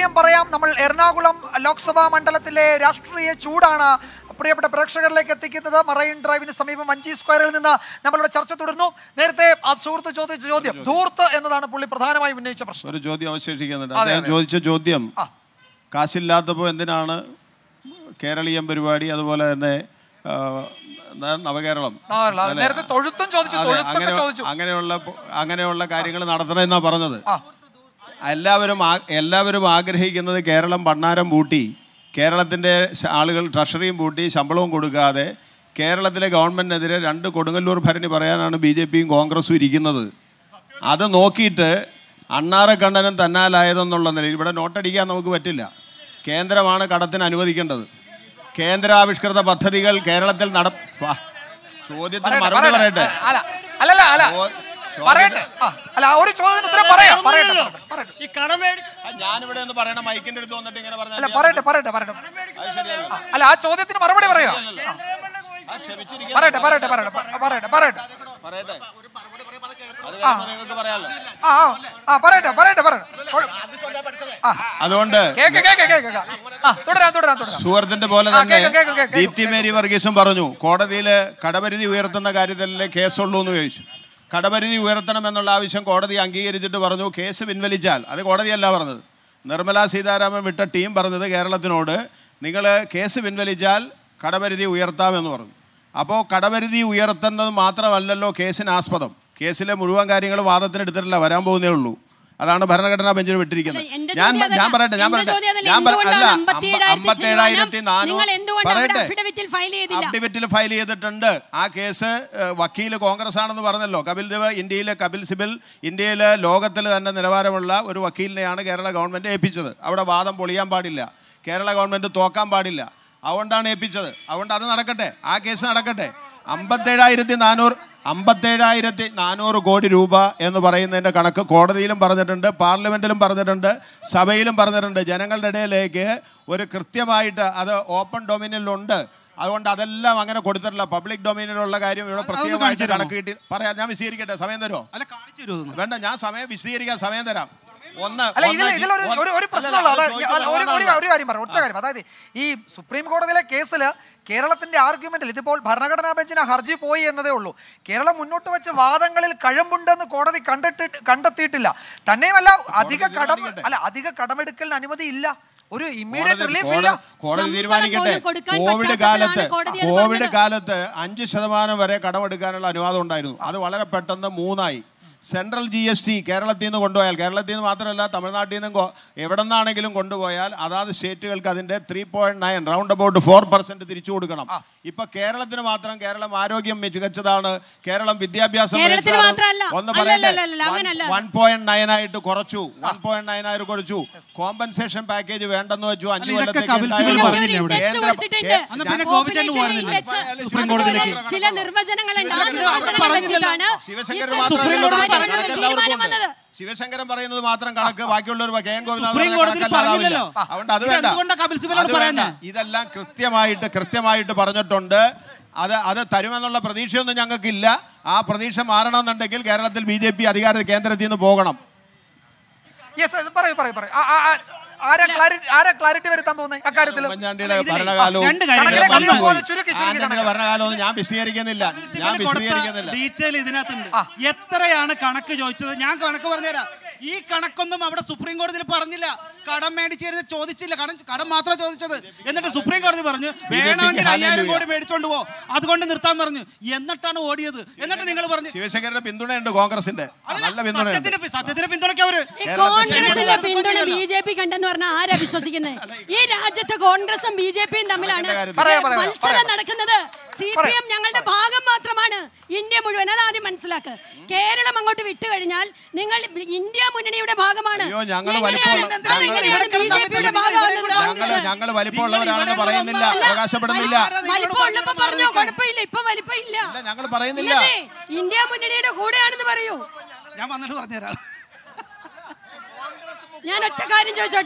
കാര്യം പറയാം നമ്മൾ എറണാകുളം ലോക്സഭാ മണ്ഡലത്തിലെ രാഷ്ട്രീയ ചൂടാണ് പ്രിയപ്പെട്ട പ്രേക്ഷകരിലേക്ക് എത്തിക്കുന്നത് മറൈൻ ഡ്രൈവിന് സമീപം അഞ്ചി സ്ക്വയറിൽ നിന്ന് നമ്മളുടെ ചർച്ച തുടർന്നു നേരത്തെ ആ സുഹൃത്ത് ചോദിച്ച ചോദ്യം ധൂർത്ത് എന്നതാണ് പുള്ളി പ്രധാനമായും ഉന്നയിച്ച പ്രശ്നം ഒരു ചോദ്യം അവശേഷിക്കുന്നുണ്ട് അതെ, അദ്ദേഹം അതെ. ചോദിച്ച ചോദ്യം ആ. കാശില്ലാത്തപ്പോൾ എന്തിനാണ് കേരളീയം പരിപാടി അതുപോലെ തന്നെ ആ, ന- നവകേരളം നവകേരളം. അത് അല്ലേ? നേരത്തെ തൊഴുത്തും ചോദിച്ചു, അതെ, തൊഴുത്തൊക്കെ അങ്ങനെ- ചോദിച്ചു. അങ്ങനെയുള്ള പോ- അങ്ങനെയുള്ള കാര്യങ്ങൾ നടത്തണമെന്നാ പറഞ്ഞത് ആ. എല്ലാവരും ആ- എല്ലാവരും ആഗ്രഹിക്കുന്നത് കേരളം ഭണ്ണാരം പൂട്ടി കേരളത്തിൻ്റെ ശ- ആളുകൾ ട്രഷറിയും പൂട്ടി ശമ്പളവും കൊടുക്കാതെ കേരളത്തിലെ ഗവൺമെൻറ്റിനെതിരെ രണ്ട് കൊടുങ്ങല്ലൂർ ഭരണി പറയാനാണ് ബി ജെ പിയും കോൺഗ്രസും ഇരിക്കുന്നത് അത് നോക്കിയിട്ട് അണ്ണാറക്കണ്ണനും തന്നാലായതെന്നുള്ള നിലയിൽ ഇവിടെ നോട്ടടിക്കാൻ നമുക്ക് പറ്റില്ല കേന്ദ്രമാണ് കടത്തിന് അനുവദിക്കേണ്ടത് കേന്ദ്രാവിഷ്കൃത പദ്ധതികൾ കേരളത്തിൽ നട വാ, ചോദ്യത്തിന് പറയട്ടെ, മറുപടി പറയട്ടെ. പറയട്ടെ അല്ല അല്ലല്ല അല്ല ചോ- ചോദ്യത്തിന്- പറയട്ടെ ആ, അല്ല ഒരു ചോദ്യത്തിന് ഉത്തരം പറയാം പറയട്ടെ പറയട്ടെ, പറയട്ടെ ഈ കടമേടി ആ, ഞാനിവിടെ ഒന്ന് പറയണം മൈക്കിന്റെ അടുത്ത് വന്നിട്ട് ഇങ്ങനെ പറഞ്ഞാൽ അല്ല പറയട്ടെ പറയട്ടെ പറയട്ടെ അത് ശരിയല്ല ആ, അല്ല ആ ചോദ്യത്തിന് മറുപടി പറയാം ആ, ക്ഷമിച്ചിരിക്കാൻ പറയട്ടെ പറയട്ടെ പറയട്ടെ പ- പറയട്ടെ പറയട്ടെ പറയട്ടെ അത് കഴിയുമ്പോൾ നിങ്ങൾക്ക് പറയാമല്ലോ ആ ആ, ആ പറയട്ടെ പറയട്ടെ പറയട്ടെ കൊഴ- ആ അതുകൊണ്ട് കേക്ക് കേക്ക് കേക്ക് കേക്ക്. ആ തുടരാം തുടരാം തുടരാം സുഹൃത്തിന്റെ പോലെ ആ, തന്നെ കേൾക്കാം, കേൾക്കാം, കേൾക്കാം. ദീപ്തി മേരി വർഗീസും പറഞ്ഞു കോടതിയിൽ കടപരിധി ഉയർത്തുന്ന കാര്യത്തിലല്ലേ കേസുള്ളൂ എന്ന് ചോദിച്ചു കടപരിധി ഉയർത്തണം എന്നുള്ള ആവശ്യം കോടതി അംഗീകരിച്ചിട്ട് പറഞ്ഞു കേസ് പിൻവലിച്ചാൽ അത് കോടതിയല്ല പറഞ്ഞത് നിർമ്മലാ സീതാരാമൻ വിട്ട ടീം പറഞ്ഞത് കേരളത്തിനോട് നിങ്ങൾ കേസ് പിൻവലിച്ചാൽ കടപരിധി ഉയർത്താമെന്ന് പറഞ്ഞു അപ്പോൾ കടപരിധി ഉയർത്തുന്നത് മാത്രമല്ലല്ലോ കേസിനാസ്പദം കേസിലെ മുഴുവൻ കാര്യങ്ങളും വാദത്തിന് എടുത്തിട്ടില്ല വരാൻ പോകുന്നേ ഉള്ളൂ അതാണ് ഭരണഘടനാ ബെഞ്ചിന് വിട്ടിരിക്കുന്നത് അല്ല, എന്റെ ഞാൻ ചോദ്യം അതല്ല. ഞാൻ പറയട്ടെ ഞാൻ എന്റെ പറയട്ടെ ചോദ്യം അതല്ല. ഞാൻ പറ- എന്തുകൊണ്ടാണ് അല്ല അമ്പത്തിയേഴായിരത്തി അമ്പത്തേഴായിരത്തി ചില്ലുവാനം നിങ്ങൾ എന്തുകൊണ്ടാണ് അവിടെ affidavit-ൽ file ചെയ്തില്ല? അഫിഡവിറ്റിൽ ഫയൽ ചെയ്തിട്ടുണ്ട് ആ കേസ് ഏഹ്, വക്കീല് കോൺഗ്രസ് ആണെന്ന് പറഞ്ഞല്ലോ കപിൽ ദേവ് ഇന്ത്യയിലെ കപിൽ സിബിൽ ഇന്ത്യയിലെ ലോകത്തിൽ തന്നെ നിലവാരമുള്ള ഒരു വക്കീലിനെയാണ് കേരള ഗവൺമെന്റ് ഏൽപ്പിച്ചത് അവിടെ വാദം പൊളിയാൻ പാടില്ല കേരള ഗവൺമെന്റ് തോക്കാൻ പാടില്ല അതുകൊണ്ടാണ് ഏൽപ്പിച്ചത് അതുകൊണ്ട് അത് നടക്കട്ടെ ആ കേസ് നടക്കട്ടെ അമ്പത്തേഴായിരത്തി നാനൂറ് അമ്പത്തേഴായിരത്തി നാനൂറ് കോടി രൂപ എന്ന് പറയുന്നതിൻ്റെ കണക്ക് കോടതിയിലും പറഞ്ഞിട്ടുണ്ട് പാർലമെൻറ്റിലും പറഞ്ഞിട്ടുണ്ട് സഭയിലും പറഞ്ഞിട്ടുണ്ട് ജനങ്ങളുടെ ഇടയിലേക്ക് ഒരു കൃത്യമായിട്ട് അത് ഓപ്പൺ ഡൊമിനിലുണ്ട് അതുകൊണ്ട് അതെല്ലാം അങ്ങനെ കൊടുത്തിട്ടില്ല പബ്ലിക് ഡൊമിനിലുള്ള കാര്യം ഇവിടെ പ്രത്യേകമായിട്ട് കാണിച്ചു തരാമോ? കണക്ക് കിട്ടി പറയാം ഞാൻ വിശദീകരിക്കട്ടെ സമയം തരുമോ അല്ല കാണിച്ചു തരുമോ വേണ്ട ഞാൻ സമയം വിശദീകരിക്കാൻ സമയം തരാം ഒന്ന് അല്ല ഇതിൽ ഒന്ന് ഇതിലൊരു ഒന്ന് ഒരു ഒരു അല്ലല്ല, പ്രശ്നമുള്ള അത് അതായത് ചോദിച്ചത് അല്ല, ഒരു ഒരു വേണമെന്നല്ല. ഒരു കാര്യം പറഞ്ഞു ഒറ്റ കാര്യം അതായത് ഈ സുപ്രീം കോടതിയിലെ കേസിൽ കേരളത്തിന്റെ ആർഗ്യുമെന്റിൽ ഇതിപ്പോൾ ഭരണഘടനാ ബെഞ്ചിന് ഹർജി പോയി എന്നതേ ഉള്ളൂ കേരളം മുന്നോട്ട് വെച്ച വാദങ്ങളിൽ കഴമ്പുണ്ടെന്ന് കോടതി കണ്ടിട്ട് കണ്ടെത്തിയിട്ടില്ല തന്നെയുമല്ല അധിക കോടതി കടം തീരുമാനിക്കട്ടെ. അല്ല അധിക കടമെടുക്കലിന് അനുമതി ഇല്ല ഒരു ഇമ്മീഡിയറ്റ് കോടതി- റിലീഫ് കോടതി- ഇല്ല കോടതി ശമ്പളം തീരുമാനിക്കട്ടെ പോലും കൊടുക്കാൻ കോവിഡ് പറ്റാത്തപ്പോഴാണ് കാലത്ത് കോടതി അത് കോവിഡ് പറഞ്ഞത്. കാലത്ത് അഞ്ച് ശതമാനം വരെ കടമെടുക്കാനുള്ള അനുവാദം ഉണ്ടായിരുന്നു അത് വളരെ പെട്ടെന്ന് മൂന്നായി സെൻട്രൽ ജി എസ് ടി കേരളത്തിൽ നിന്ന് കൊണ്ടുപോയാൽ കേരളത്തിൽ നിന്ന് മാത്രമല്ല തമിഴ്നാട്ടിൽ നിന്നും കൊ- എവിടെ നിന്നാണെങ്കിലും കൊണ്ടുപോയാൽ അതാത് സ്റ്റേറ്റുകൾക്ക് അതിന്റെ three point nine round about four percent തിരിച്ചു കൊടുക്കണം ഇപ്പൊ കേരളത്തിന് മാത്രം കേരളം ആരോഗ്യം മികച്ചതാണ് കേരളം വിദ്യാഭ്യാസം കേരളത്തിന് മികച്ചതാണ്. മാത്രമല്ല. ഒന്ന് അല്ല, പറയട്ടെ അല്ല, അല്ല, അങ്ങനല്ല. വൺ പോയിന്റ് നയൻ ആയിട്ട് കുറച്ചു വൺ പോയിന്റ് നയൻ ആയിട്ട് കുറച്ചു കോമ്പൻസേഷൻ പാക്കേജ് വേണ്ടെന്ന് വെച്ചു അഞ്ചു ഇതൊക്കെ കൊല്ലത്തേക്ക് കപിൽ സിബൽ ഉണ്ടായിരുന്നു. പറഞ്ഞില്ലേ അവിടെ? index കേന്ദ്ര- കൊടുത്തിട്ടുണ്ട്. കേ- അന്ന് പിന്നെ ഞാൻ- ഗോപിച്ചേട്ടൻ Population പോയിരുന്നില്ലേ? index, സുപ്രീം അതുപോലെ കോടതിയിലേക്ക്. ചില നിർവചനങ്ങളുണ്ട് ആ ശിവശങ്കർ നിർവചനങ്ങൾ പറഞ്ഞില്ലല്ലോ. വെച്ചിട്ടാണ് ശിവശങ്കർ ഇത്ര മാത്രം സുപ്രീം സുപ്രീം കോടതി കോടതി പറഞ്ഞത് തീരുമാനം എല്ലാവർക്കും വന്നത് ഉണ്ട്. ശിവശങ്കരൻ പറയുന്നത് മാത്രം കണക്ക് ബാക്കിയുള്ളവർ കെ എൻ ഗോപിനാഥ് സുപ്രീം പറഞ്ഞ കോടതിയിൽ കണക്കല്ലാതാവില്ല. പറഞ്ഞില്ലല്ലോ. അതുകൊണ്ട് അത് ഇത് വേണ്ട എന്തുകൊണ്ടാ കപിൽ സിബൽ അത് അത് വേണ്ട. പറയുന്നത്? ഇതെല്ലാം കൃത്യമായിട്ട് കൃത്യമായിട്ട് പറഞ്ഞിട്ടുണ്ട് അത് അത് തരുമെന്നുള്ള പ്രതീക്ഷയൊന്നും ഞങ്ങൾക്കില്ല ആ പ്രതീക്ഷ മാറണമെന്നുണ്ടെങ്കിൽ കേരളത്തിൽ ബി ജെ പി അധികാര കേന്ദ്രത്തിൽ നിന്ന് പോകണം യെസ് പറയൂ പറയൂ പറയൂ ആ- ആ- ആ- ആരാ ക്ലാരിറ്റി ആരാ ക്ലാരിറ്റി വരുത്താൻ പോകുന്നത് അക്കാര്യത്തിൽ ഉമ്മൻചാണ്ടിയുടെ ഇതിലെ- ഭരണകാലവും രണ്ട് കാര്യങ്ങൾ കണക്കിലേക്ക് പറഞ്ഞു ഒന്ന് പോയി. പോലെ ചുരുക്കി ചുരുക്കി ആന്റണിയുടെ കണക്ക്. ഭരണകാലവും ഞാൻ വിശദീകരിക്കുന്നില്ല ഞാൻ സിബൽ കൊടുത്ത വിശദീകരിക്കുന്നില്ല ഡീറ്റെയിൽ ഇതിനകത്തുണ്ട് എത്രയാണ് കണക്ക് ചോദിച്ചത് ഞാൻ കണക്ക് പറഞ്ഞുതരാം ഈ കണക്കൊന്നും അവിടെ സുപ്രീം കോടതിയിൽ പറഞ്ഞില്ല കടം മേടിച്ചിരുന്ന് ചോദിച്ചില്ല കടം കടം മാത്രം ചോദിച്ചത് എന്നിട്ട് സുപ്രീം കോടതി പറഞ്ഞു വേണമെങ്കിൽ അയ്യായിരം കോടി മേടിച്ചോണ്ട് പോ അതുകൊണ്ട് നിർത്താൻ പറഞ്ഞു എന്നിട്ടാണ് ഓടിയത് എന്നിട്ട് നിങ്ങൾ പറഞ്ഞു ശിവശങ്കരന്റെ പിന്തുണയുണ്ട് കോൺഗ്രസിന്റെ നല്ല പിന്തുണയുണ്ട് സത്യത്തിന് സത്യത്തിന് പിന്തുണയ്ക്കവര് ഈ കേരളത്തിൽ കോൺഗ്രസിന്റെ ശരിക്കും പിന്തുണ നടന്നില്ലല്ലോ. ബി ജെ പി കണ്ടെന്ന് പറഞ്ഞാൽ ആരാ വിശ്വസിക്കുന്നത് ഈ രാജ്യത്ത് കോൺഗ്രസും ബി ജെ പിയും തമ്മിലാണ് അതൊക്കെ കാര്യം പറയാം, പറയാം, മത്സരം പറയാം. നടക്കുന്നത് സി പി എം ഞങ്ങളുടെ ഭാഗം മാത്രമാണ് ഇന്ത്യ മുഴുവൻ അത് ആദ്യം മനസ്സിലാക്ക് കേരളം അങ്ങോട്ട് വിട്ടു കഴിഞ്ഞാൽ നിങ്ങൾ ഇന്ത്യ മുന്നണിയുടെ ഭാഗമാണ് അയ്യോ, ഞങ്ങള് എങ്ങനെയാണ് വലിപ്പമുള്ള- അതെങ്ങനെയാണ് ബി ജെ പിയുടെ ഭാഗമാകുന്നത് ഞങ്ങള് കോൺഗ്രസ്? ഞങ്ങള് വലിപ്പമുള്ളവരാണെന്ന് പറയുന്നില്ല അല്ല, അവകാശപ്പെടുന്നില്ല വലിപ്പം ഉള്ളപ്പോ പറഞ്ഞോ കുഴപ്പമില്ല ഇപ്പൊ വലിപ്പം ഇല്ല ഇല്ല ഞങ്ങൾ പറയുന്നില്ല ഇല്ലെന്നേ, ഇന്ത്യ മുന്നണിയുടെ കൂടെയാണെന്ന് പറയൂ ഞാൻ വന്നിട്ട് പറഞ്ഞുതരാം ഞാൻ ഒറ്റ കാര്യം ചോദിച്ചോട്ടെ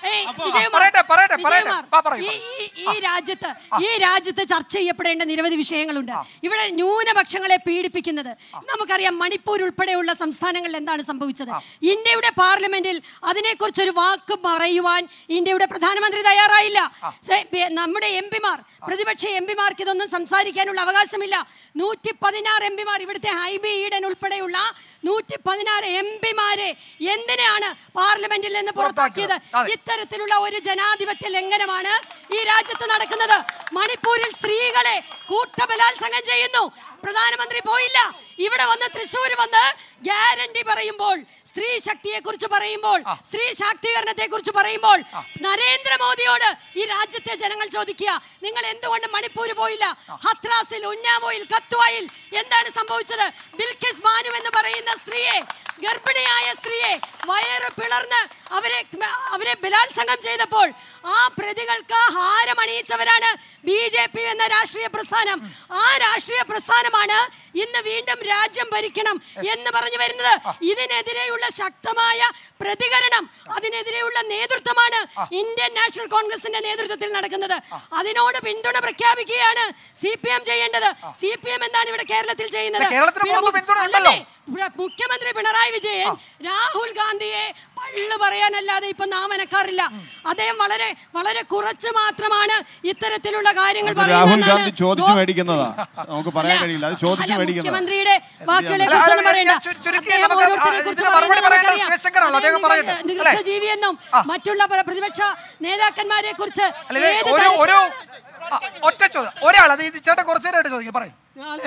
ഏയ്, അപ്പോ- വിജയകുമാർ, പറയട്ടെ, പറയട്ടെ, പറയട്ടെ. വിജയകുമാർ, വാ, പറയൂ, ഈ- ഈ- ഈ രാജ്യത്ത് ഈ രാജ്യത്ത് ചർച്ച ചെയ്യപ്പെടേണ്ട നിരവധി വിഷയങ്ങളുണ്ട് ഇവിടെ ന്യൂനപക്ഷങ്ങളെ പീഡിപ്പിക്കുന്നത് നമുക്കറിയാം മണിപ്പൂർ ഉൾപ്പെടെയുള്ള സംസ്ഥാനങ്ങളിൽ എന്താണ് സംഭവിച്ചത് ഇന്ത്യയുടെ പാർലമെന്റിൽ അതിനെക്കുറിച്ച് ഒരു വാക്ക് പറയുവാൻ ഇന്ത്യയുടെ പ്രധാനമന്ത്രി തയ്യാറായില്ല സെ- പി- നമ്മുടെ എം പിമാർ പ്രതിപക്ഷ എം പിമാർക്ക് ഇതൊന്നും സംസാരിക്കാനുള്ള അവകാശമില്ല നൂറ്റി പതിനാറ് എം പിമാർ ഇവിടുത്തെ ഹൈബി ഈഡൻ ഉൾപ്പെടെയുള്ള നൂറ്റി പതിനാറ് എം പിമാരെ എന്തിനാണ് പാർലമെന്റിൽ നിന്ന് പുറത്താക്കിയത് അതെ. ഇത്തരത്തിലുള്ള ഒരു ജനാധിപത്യ ലംഘനമാണ് ഈ രാജ്യത്ത് നടക്കുന്നത് മണിപ്പൂരിൽ സ്ത്രീകളെ കൂട്ടബലാത്സംഗം ചെയ്യുന്നു പ്രധാനമന്ത്രി പോയില്ല ഇവിടെ വന്ന് തൃശ്ശൂർ വന്ന് ഗ്യാരണ്ടി പറയുമ്പോൾ സ്ത്രീ ശക്തിയെ കുറിച്ച് പറയുമ്പോൾ സ്ത്രീ ശാക്തീകരണത്തെ കുറിച്ച് പറയുമ്പോൾ നരേന്ദ്രമോദിയോട് ഈ രാജ്യത്തെ ജനങ്ങൾ ചോദിക്കുക നിങ്ങൾ എന്തുകൊണ്ട് മണിപ്പൂർ പോയില്ല ഹത്രാസിൽ ഉന്നാവോയിൽ കത്തുവായിൽ എന്താണ് സംഭവിച്ചത് ബിൽക്കിസ് ബാനു എന്ന് പറയുന്ന സ്ത്രീയെ ഗർഭിണിയായ സ്ത്രീയെ വയറ് പിളർന്ന് അവരെ അവരെ ബലാത്സംഗം ചെയ്തപ്പോൾ ആ പ്രതികൾക്ക് ഹാരമണിയിച്ചവരാണ് ബി ജെ പി എന്ന രാഷ്ട്രീയ പ്രസ്ഥാനം ആ രാഷ്ട്രീയ പ്രസ്ഥാനമാണ് ഇന്ന് വീണ്ടും രാജ്യം ഭരിക്കണം എന്ന് പറഞ്ഞു വരുന്നത് ഇതിനെതിരെയുള്ള ശക്തമായ പ്രതികരണം അതിനെതിരെയുള്ള നേതൃത്വമാണ് ഇന്ത്യൻ നാഷണൽ കോൺഗ്രസിന്റെ നേതൃത്വത്തിൽ നടക്കുന്നത് അതിനോട് പിന്തുണ പ്രഖ്യാപിക്കുകയാണ് സി പി എം ചെയ്യേണ്ടത് സി പി എം എന്താണ് ഇവിടെ കേരളത്തിൽ ചെയ്യുന്നത് അല്ല, കേരളത്തിന് പുറത്ത് പിന്നെ പിന്തുണ അല്ലല്ലേ? ഉണ്ടല്ലോ. പ്ര- മുഖ്യമന്ത്രി പിണറായി വിജയൻ രാഹുൽ ഗാന്ധിയെ പള്ളു പറയാനല്ലാതെ ഇപ്പൊ നാം അനക്കാറില്ല അദ്ദേഹം വളരെ വളരെ കുറച്ച് മാത്രമാണ് ഇത്തരത്തിലുള്ള കാര്യങ്ങൾ അത് രാഹുൽ പറയുന്നതെന്നാണ് ഗാന്ധി ചോദിച്ചു ഗോ- മേടിക്കുന്നതാ നമുക്ക് പറയാൻ അല്ല, കഴിയില്ല അത് ചോദിച്ചു അല്ല, മേടിക്കുന്നതാ മുഖ്യമന്ത്രിയുടെ വാക്കുകളെ അല്ല, കുറിച്ചൊന്നും അല്ല, പറയണ്ട ഞാൻ ചു- ചുരുക്കി അദ്ദേഹം നമുക്ക് ഓരോരുത്തരെ ആ, കുറിച്ച് ഇതിന് മറുപടി പറയുന്നത് പറയേണ്ട നമുക്കറിയാം. ശിവശങ്കറാണല്ലോ, അദ്ദേഹം അദ്ദേഹം പറയട്ടെ. നികൃഷ്ട അല്ലേ? ജീവിയെന്നും മറ്റുള്ള പ്ര- പ്രതിപക്ഷ നേതാക്കന്മാരെ കുറിച്ച് അല്ല, ഇത് ഏത് ഒരു ഒരു തരത്തിലാണ് ആ, ഒറ്റ ചോദ്യം ഒരാൾ അത് ഇത് ചേട്ടൻ കുറച്ചു നേരമായിട്ട് ചോദിക്കും പറയും ഞാന്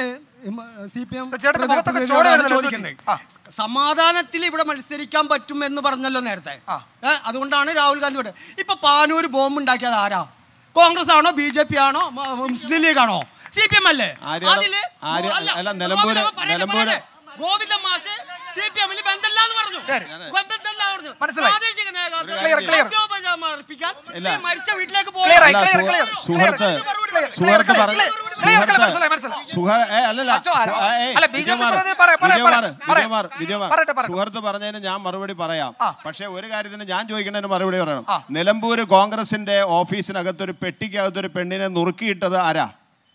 സി പി എം ചേട്ടന്റെ മുഖത്തൊക്കെ ചോര വരുന്നല്ലോ, ചോദിക്കുന്നത് ആ. സമാധാനത്തിൽ ഇവിടെ മത്സരിക്കാൻ പറ്റും എന്ന് പറഞ്ഞല്ലോ നേരത്തെ ആ. ഏ, അതുകൊണ്ടാണ് രാഹുൽ ഗാന്ധി ഇവിടെ ഇപ്പൊ പാനൂർ ബോംബ് ഉണ്ടാക്കിയത് ആരാ കോൺഗ്രസ് ആണോ ബി ജെ പി ആണോ മ- മുസ്ലിം ലീഗ് ആണോ സി പി എം അല്ലേ ആര്യാ- അതില് ആര്യ- അല്ല, അല്ല, നിലമ്പൂര്- ഗോവിന്ദ പറയട്ടെ, നിലമ്പൂര്- പറയട്ടെ. ഗോവിന്ദ മാഷ് സി പി എമ്മിൽ ബന്ധമില്ലാന്ന് പറഞ്ഞു ശരി. ബന്ധമില്ല പറഞ്ഞു മനസ്സിലായി. പ്രാദേശിക നേതാക്കൾ Clear, clear. മദ്യോപചാരം അർപ്പിക്കാൻ ഇല്ല. ഈ മരിച്ച വീട്ടിലേക്ക് Clear ആയി, അല്ല, clear, സു- clear, സുഹൃത്ത് clear, clear, സുഹൃത്ത് clear, പറഞ്ഞ clear, clear, clear, മനസ്സിലായി, മനസ്സിലായി. സുഹൃ ഏ അല്ലല്ല അച്ചോ, ആരോ? സു- ഏ, ഏയ്, അല്ല, ബി ജെ പി വിജയകുമാർ, പ്രതിനിധി പറ- പറ- വിജയകുമാർ, പറ- പറ- വിജയകുമാർ, വിജയകുമാർ. പറയട്ടെ, പറയട്ടെ. സുഹൃത്ത് പറഞ്ഞതിന് ഞാൻ മറുപടി പറയാം ആ. പക്ഷേ ഒരു കാര്യത്തിന് ഞാൻ ചോദിക്കുന്നതിന് മറുപടി പറയണം ആ. നിലമ്പൂര് കോൺഗ്രസിന്റെ ഓഫീസിനകത്തൊരു പെട്ടിക്കകത്തൊരു പെണ്ണിനെ നുറുക്കിയിട്ടത് ആരാ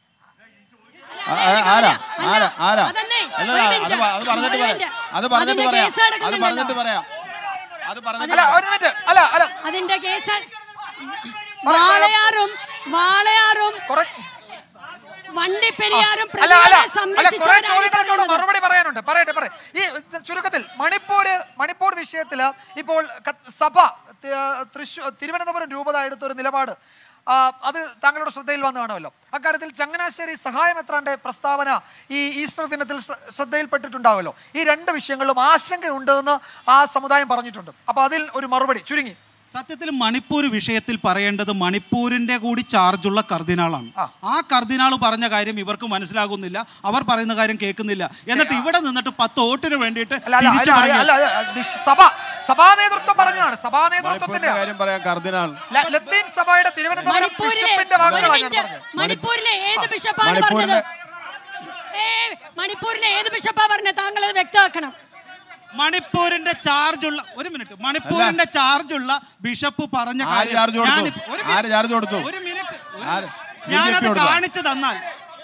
ആ, ആ, ആരാ ആരാ ആരാ അതന്നെ, അല്ലല്ല ഒരു അത് മിനിറ്റ്, പ- അത് പറഞ്ഞിട്ട് ഒരു പറയാം മിനിറ്റ്. അത് പറഞ്ഞിട്ട് അതിന്റെ പറയാം കേസ് അത് നടക്കുന്നുണ്ടല്ലോ. പറഞ്ഞിട്ട് പറയാം അത് പറഞ്ഞിട്ട് അല്ല പറയാം. ഒരു മിനിറ്റ് അല്ല അല്ല അതിന്റെ കേസ് പറ- വാളയാറും വാളയാറും കുറച്ച് വണ്ടിപ്പെരിയാറും അല്ല അല്ല പ്രതികളെ അല്ല കുറെ സംരക്ഷിച്ചവരാണ് ഈ ചോദ്യങ്ങൾക്കോട് പറയുന്നത്. മറുപടി പറയാനുണ്ട് പറയട്ടെ പറയട്ടെ ഈ ചുരുക്കത്തിൽ മണിപ്പൂര് മണിപ്പൂർ വിഷയത്തിൽ ഇപ്പോൾ ക- സഭ തൃശ്ശൂർ തിരുവനന്തപുരം രൂപത എടുത്തൊരു നിലപാട് ആ, അത് താങ്കളുടെ ശ്രദ്ധയിൽ വന്നു കാണുമല്ലോ അക്കാര്യത്തിൽ ചങ്ങനാശ്ശേരി സഹായം എത്രാന്റെ പ്രസ്താവന ഈ ഈസ്റ്റർ ദിനത്തിൽ ശ്ര- ശ്രദ്ധയിൽപ്പെട്ടിട്ടുണ്ടാവുമല്ലോ ഈ രണ്ട് വിഷയങ്ങളിലും ആശങ്കയുണ്ടെന്ന് ആ സമുദായം പറഞ്ഞിട്ടുണ്ട് അപ്പൊ അതിൽ ഒരു മറുപടി ചുരുങ്ങി സത്യത്തിൽ മണിപ്പൂർ വിഷയത്തിൽ പറയേണ്ടത് മണിപ്പൂരിന്റെ കൂടി ചാർജുള്ള കർദിനാളാണ് ആ. ആ കർദിനാൾ പറഞ്ഞ കാര്യം ഇവർക്ക് മനസ്സിലാകുന്നില്ല അവർ പറയുന്ന കാര്യം കേൾക്കുന്നില്ല എന്നിട്ട് ഇവിടെ നിന്നിട്ട് പത്ത് വോട്ടിന് വേണ്ടിയിട്ട് അല്ല അല്ല തിരിച്ചു അല്ല, പറയുക. അല്ല അല്ല, വിശ്- സഭ സഭാ നേതൃത്വം പറഞ്ഞതാണ് സഭാ നേതൃത്വത്തിന്റെ മണിപ്പൂരിന്റെ കാര്യം പറയാം കർദിനാൾ ല- ലത്തീൻ സഭയുടെ തിരുവനന്തപുരം മണിപ്പൂരിലെ ബിഷപ്പിന്റെ ഒരു വാക്കുകളാണ് ഞാൻ മിനിറ്റ്. പറഞ്ഞത് മണിപ്പൂരിലെ ഏത് ബിഷപ്പാണ് മണിപ്പൂരിലെ- പറഞ്ഞത് ഏ മണിപ്പൂരിലെ ഏത് ബിഷപ്പാ പറഞ്ഞത് താങ്കൾ അത് വ്യക്തമാക്കണം മണിപ്പൂരിന്റെ ചാർജുള്ള ഒരു മിനിറ്റ് മണിപ്പൂരിന്റെ ചാർജുള്ള ബിഷപ്പ് പറഞ്ഞ ആര് കാര്യം ചാർജ് കൊടുത്തു? ഞാനിപ്പ- ഒരു ആര് ചാർജ് കൊടുത്തു? ഒരു മിനിറ്റ് ഒരു ആര്? മിനിറ്റ്. ബി ജെ പി ഞാനത് കൊടുത്തോ? കാണിച്ചു തന്നാൽ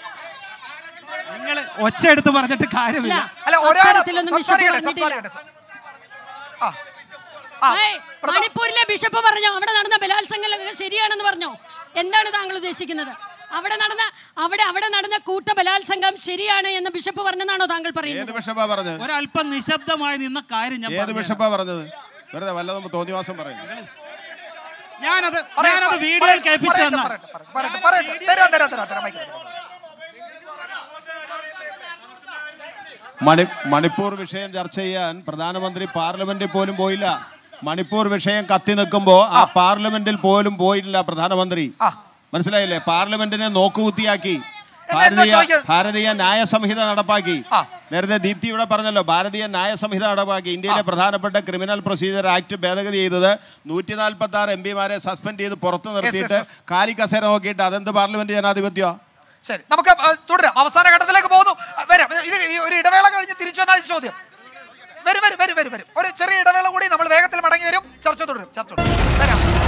നിങ്ങൾ ഒച്ച എടുത്ത് പറഞ്ഞിട്ട് കാര്യമില്ല ഇല്ല. അല്ല ഒരാൾ അത്തരത്തിലൊന്നും ബിഷപ്പ് സംസാരിക്കട്ടെ പറഞ്ഞിട്ടില്ല. സംസാരിക്കട്ടെ ആ ആ, ഏയ്, പ്രധാ- മണിപ്പൂരിലെ ബിഷപ്പ് പറഞ്ഞോ അവിടെ നടന്ന ബലാത്സംഗങ്ങളൊക്കെ ശരിയാണെന്ന് പറഞ്ഞോ എന്താണ് താങ്കൾ ഉദ്ദേശിക്കുന്നത് അവിടെ നടന്ന അവിടെ അവിടെ നടന്ന കൂട്ട ബലാത്സംഗം ശരിയാണ് എന്ന് ബിഷപ്പ് പറഞ്ഞെന്നാണോ താങ്കൾ ഏത് പറയുന്നത് ബിഷപ്പാ പറഞ്ഞത് ഒരല്പം നിശബ്ദമായി നിന്ന കാര്യം ഞാൻ ഏത് പറഞ്ഞുതരാം. ബിഷപ്പാ പറഞ്ഞത് വെറുതെ വല്ലതും തോന്നിവാസം പറയും ഞാനത് പറയട്ടെ, ഞാനത് പറയട്ടെ, വീഡിയോയിൽ കേൾപ്പിച്ചു പറയട്ടെ, തന്നാൽ പറയട്ടെ, പറയട്ടെ, പറയട്ടെ, പറയട്ടെ. തരാം, തരാം, തരാം, തരാം, മൈക്ക് തരാം. മണി മണിപ്പൂർ വിഷയം ചർച്ച ചെയ്യാൻ പ്രധാനമന്ത്രി പാർലമെന്റിൽ പോലും പോയില്ല മണിപ്പൂർ വിഷയം കത്തി നിൽക്കുമ്പോൾ ആ പാർലമെന്റിൽ പോലും പോയിട്ടില്ല പ്രധാനമന്ത്രി ആ. മനസ്സിലായില്ലേ പാർലമെന്റിനെ നോക്കുകുത്തിയാക്കി എന്നാ എന്നോട് ഭാരതീയ ചോദിക്കാൻ- ഭാരതീയ ന്യായ സംഹിത നടപ്പാക്കി ആ. നേരത്തെ ദീപ്തി ഇവിടെ പറഞ്ഞല്ലോ ഭാരതീയ ന്യായ സംഹിത നടപ്പാക്കി ഇന്ത്യയിലെ പ്രധാനപ്പെട്ട ക്രിമിനൽ പ്രൊസീജിയർ ആക്ട് ഭേദഗതി ചെയ്തത് നൂറ്റി നാൽപ്പത്തി ആറ് എം പിമാരെ സസ്പെൻഡ് ചെയ്ത് പുറത്ത് നിർത്തിയിട്ട് yes. കാലി കസേര നോക്കിയിട്ട് അതെന്ത് പാർലമെന്റ് ജനാധിപത്യം ശരി നമുക്ക് ആ, തുടരാം അവസാന ഘട്ടത്തിലേക്ക് പോകുന്നു ആ, വരാം ഇത് ഈ ഒരു ഇടവേള കഴിഞ്ഞ് തിരിച്ചു വന്നാൽ ചോദ്യം വരും വരും വരും വരും വരും ഒരു ചെറിയ ഇടവേള കൂടി നമ്മൾ വേഗത്തിൽ മടങ്ങി വരും ചർച്ച തുടരും ചർച്ച തുടരും വരാം